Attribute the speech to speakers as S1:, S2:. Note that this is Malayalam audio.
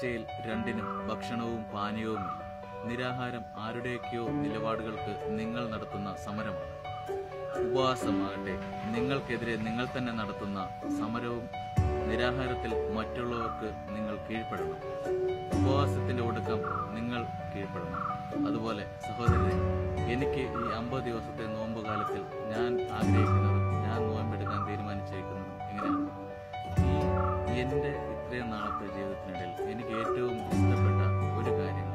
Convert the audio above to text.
S1: ആഴ്ചയിൽ രണ്ടിനും ഭക്ഷണവും പാനീയവുമില്ല നിരാഹാരം ആരുടെയൊക്കെയോ നിലപാടുകൾക്ക് നിങ്ങൾ നടത്തുന്ന സമരമാണ് ഉപവാസമാകട്ടെ നിങ്ങൾക്കെതിരെ നിങ്ങൾ തന്നെ നടത്തുന്ന സമരവും നിരാഹാരത്തിൽ മറ്റുള്ളവർക്ക് നിങ്ങൾ കീഴ്പ്പെടണം ഉപവാസത്തിന്റെ ഒടുക്കം നിങ്ങൾ കീഴ്പ്പെടണം അതുപോലെ സഹോദരരെ എനിക്ക് ഈ അമ്പത് ദിവസത്തെ നോമ്പ് കാലത്തിൽ ഞാൻ ആഗ്രഹിക്കുന്നതും ഞാൻ നോമ്പെടുക്കാൻ തീരുമാനിച്ചിരിക്കുന്നതും എങ്ങനെയാണ് ഈ എന്റെ ഇത്രയും നാളത്തെ ജീവിതത്തിനിടയിൽ എനിക്ക് ഏറ്റവും ഇഷ്ടപ്പെട്ട ഒരു കാര്യം